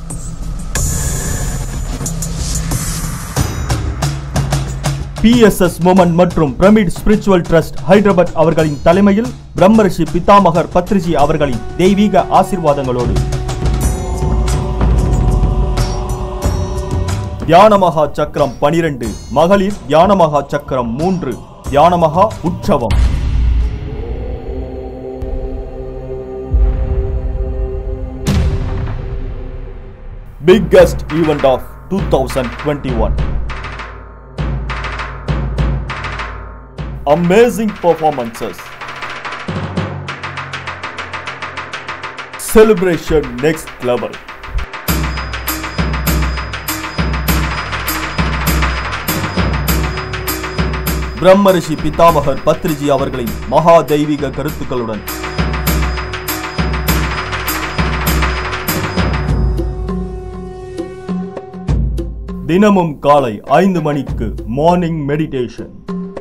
BSS movement மற்றும் pyramid spiritual trust Hyderabad அவர்களின் தலைமையில் பிரம்மரிஷி பிதாமகர் பத்ரிஜி அவர்களின் தெய்வீக ஆசீர்வாதங்களோடு தியானமகா சக்கரம் பனிரெண்டு மகளிர் தியானமகா சக்கரம் மூன்று தியானமகா உற்சவம் biggest event of 2021 amazing performances celebration next level பிரம்மரிஷி பிதாமகர் Patriji அவர்களின் மகா தெய்வீக கருத்துக்களுடன் தினமும் காலை ஐந்து மணிக்கு மார்னிங் மெடிடேஷன்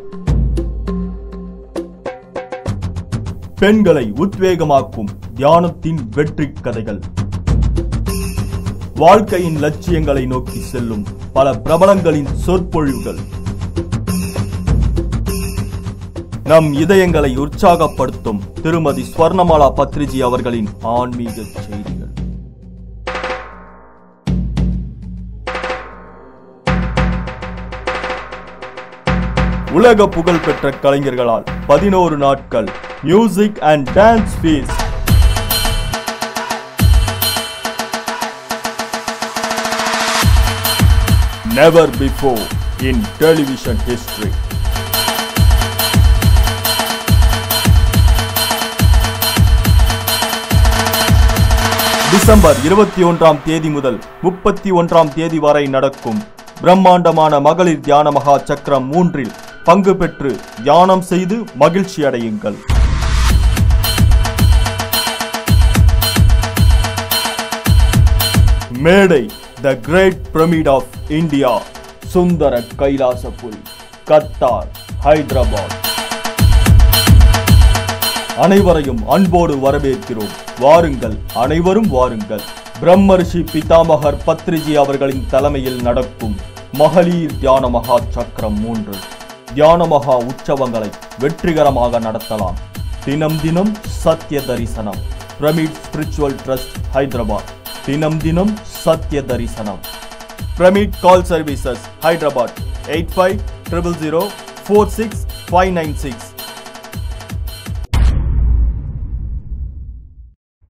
பெண்களை உத்வேகமாக்கும் தியானத்தின் வெற்றி கதைகள் வாழ்க்கையின் லட்சியங்களை நோக்கி செல்லும் பல பிரபலங்களின் சொற்பொழிவுகள் நம் இதயங்களை உற்சாகப்படுத்தும் திருமதி ஸ்வர்ணமாலா பத்ரிஜி அவர்களின் ஆன்மீக செய்திகள் உலக புகழ் பெற்ற கலைஞர்களால் பதினோரு நாட்கள் music and dance feast never before in television history December இருபத்தி ஒன்றாம் தேதி முதல் முப்பத்தி ஒன்றாம் தேதி வரை நடக்கும் பிரம்மாண்டமான மகளிர் தியான மகா சக்கரம் மூன்றில் பங்கு பெற்று தியானம் செய்து மகிழ்ச்சி அடையுங்கள் மேடை the great pyramid of India Sundara Kailasapuri Kadthal Hyderabad அனைவரையும் அன்போடு வரவேற்கிறோம் வாருங்கள் அனைவரும் வாருங்கள் பிரம்மரிஷி பிதாமகர் பத்ரிஜி அவர்களின் தலைமையில் நடக்கும் மகளிர் தியான மகா சக்கரம் மூன்று தியான மகா உற்சவங்களை வெற்றிகரமாக நடத்தலாம் தினம் தினம் சத்திய தரிசனம் பிரமிட் ஸ்பிரிச்சுவல் ட்ரஸ்ட் ஹைதராபாத் தினம் தினம் சத்திய தரிசனம் pyramid call services Hyderabad eight five triple zero four six five nine six